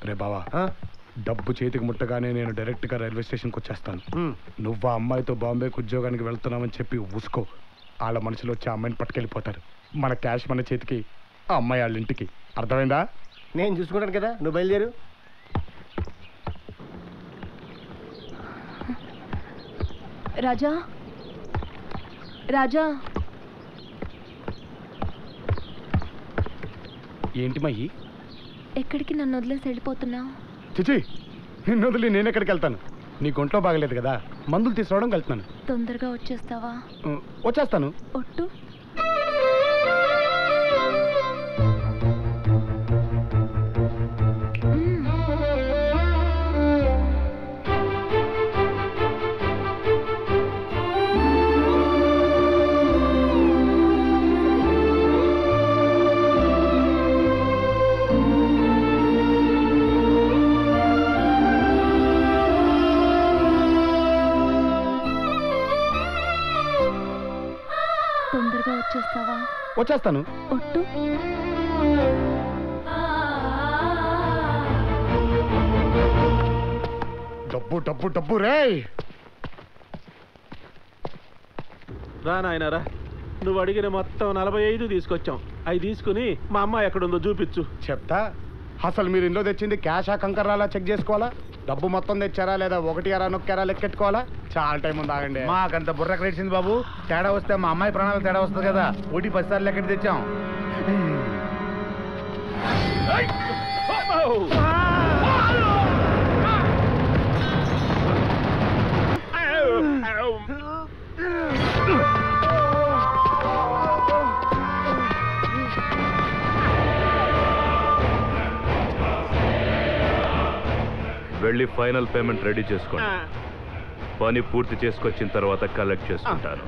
రే బావా ఆ? డబ్బు చేతికి ముట్టగానే నేను డైరెక్ట్గా రైల్వే స్టేషన్కి వచ్చేస్తాను ఉమ్. నువ్వు ఆ అమ్మాయితో బాంబేకి ఉద్యోగానికి వెళ్తున్నావని చెప్పి ఊసుకో వాళ్ళ మనుషులు వచ్చి ఆ అమ్మాయిని పట్టుకెళ్ళిపోతారు మన క్యాష్ మన చేతికి ఆ అమ్మాయి వాళ్ళ ఇంటికి అర్థమైందా నేను చూసుకుంటాను కదా నువ్వు బయలుదేరు రాజా రాజా ఏంటి మయ్యి ఎక్కడికి నన్ను వదిలేసి వెళ్ళిపోతున్నావు చిచి నిన్ను వదిలి నేను ఎక్కడికి వెళ్తాను నీ ఒంట్లో బాగలేదు కదా మందులు తీసుకురావడం వెళ్తున్నాను తొందరగా వచ్చేస్తావా ఉ, వచ్చేస్తాను ఒట్టు మ్మ్. తొందరగా వచ్చేస్తావా వచ్చేస్తాను ఒట్టు డబ్బు డబ్బు డబ్బు రేయ్ రా నాయనా రా నువ్వు అడిగిన మొత్తం నలభై ఐదు తీసుకొచ్చాం అవి తీసుకుని మా అమ్మ ఎక్కడుందో చూపించు చెప్తా అసలు మీరు ఇంట్లో తెచ్చింది క్యాషా కంకర్రాలా చెక్ చేసుకోవాలా డబ్బు మొత్తం తెచ్చారా లేదా ఒకటి అరా నొక్కారా లెక్కెట్టుకోవాలా చాలా టైం ఉంది ఆగండి మాకంత బుర్ర ఎక్కడేసింది బాబు తేడా వస్తే మా అమ్మాయి ప్రాణాలు తేడా వస్తుంది కదా ఒకటి పది సార్లు ఎక్కడ తెచ్చాం వెళ్ళి ఫైనల్ పేమెంట్ రెడీ చేసుకోండి పని పూర్తి చేసుకొచ్చిన తర్వాత కలెక్ట్ చేసుకుంటాను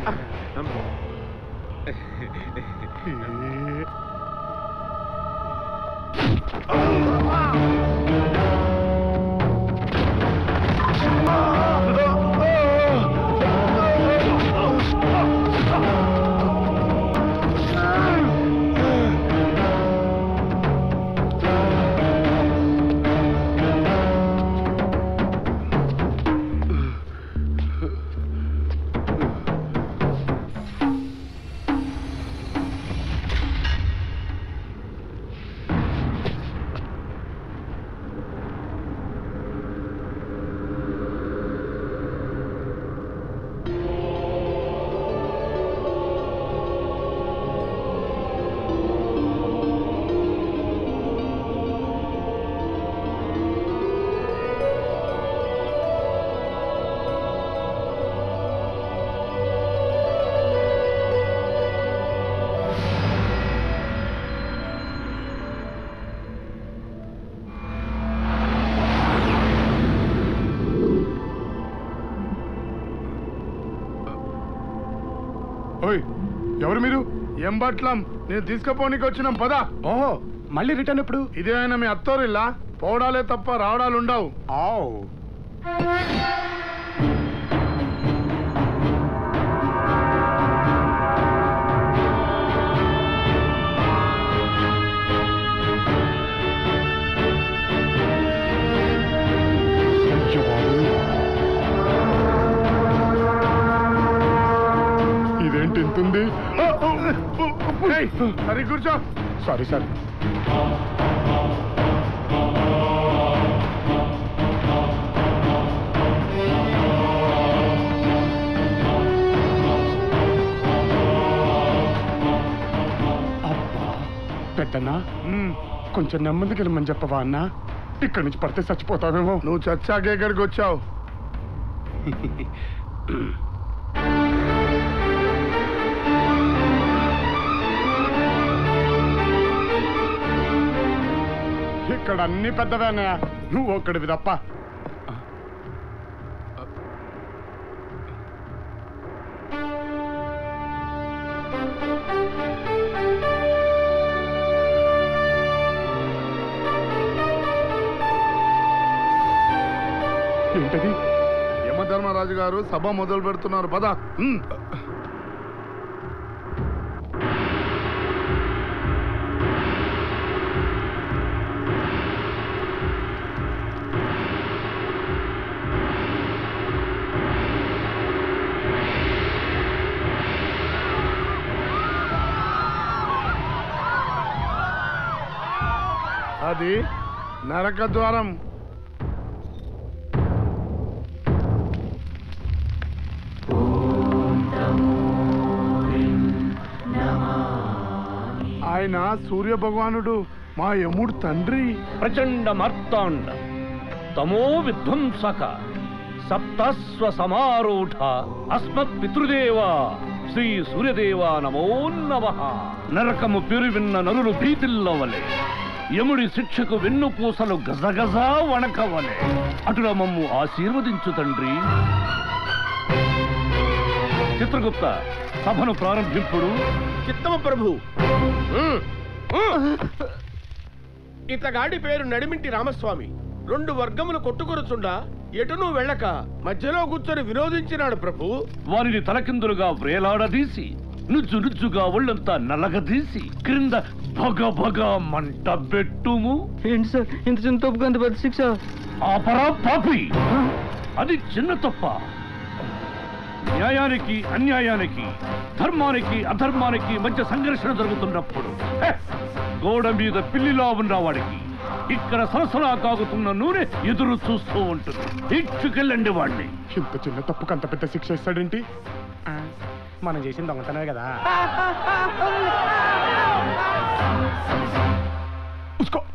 ఓయ్ ఎవరు మీరు ఏం బట్లం నేను తీసుకుపోనీకి వచ్చినాం పదా ఓహో మళ్ళీ రిటర్న్ ఎప్పుడు ఇదే ఆయన మీ అత్తోరిల్లా పోవడాలే తప్ప రావడాలు ఉండవు ఆవ్ అయ్యో బాబోయ్. ఇదేంటి ఇంతుంది సరే కూర్చో సారీ సార్ అబ్బా పెద్దన్నా కొంచెం నెమ్మదికి వెళ్ళమని చెప్పవా అన్న ఇక్కడి నుంచి పడితే చచ్చిపోతావేమో నువ్వు చచ్చాకే ఇక్కడికి వచ్చావు ఇక్కడ అన్ని పెద్దవే అన్నయ్య నువ్వు ఒక్కడివి తప్ప ఏంటది యమధర్మరాజు గారు సభ మొదలు పెడుతున్నారు పద అది నరక ద్వారం ఆయన సూర్య భగవానుడు మా యముడు తండ్రి ప్రచండ మార్తాండ తమో విధ్వంసక సప్తస్వ సమారూఢ అస్మత్ పితృదేవా శ్రీ సూర్యదేవా నమో నమ నరకము పేరు విన్న నరులు భీతిల్లవలే యముడి శిక్షకు వెన్నుపూసలు గజగజ వణకవలే అటుల మమ్ము ఆశీర్వదించు తండ్రి చిత్రగుప్త సభను ప్రారంభింపుడు చిత్తమ ప్రభు ఇతగాడి పేరు నడిమింటి రామస్వామి రెండు వర్గములు కొట్టుకొరుచుండా ఎటును వెళ్ళక మధ్యలో కూర్చొని వినోదించినాడు ప్రభు వారిని తలకిందులుగా వ్రేలాడదీసి నుజ్జు నుజ్జుగా ఒళ్ళంతా నలగదీసి క్రింద భగ భగ మంట పెట్టుము ఏంటి సార్ ఇంత చిన్న తప్పుగా అంత పెద్ద శిక్ష ఆపరా పాపి అది చిన్న తప్ప న్యాయానికి అన్యాయానికి ధర్మానికి అధర్మానికి మధ్య సంఘర్షణ జరుగుతున్నప్పుడు హె, గోడ మీద పిల్లిలా ఉన్నవాడికి ఇక్కడ సరసలా కాగుతున్న నూనె ఎదురు చూస్తూ ఉంటుంది ఇచ్చుకెళ్ళండి వాడిని ఇంత చిన్న తప్పుకు అంత పెద్ద శిక్ష ఇస్తాడేంటి మనం చేసిన దొంగతనమే కదా ఉస్కో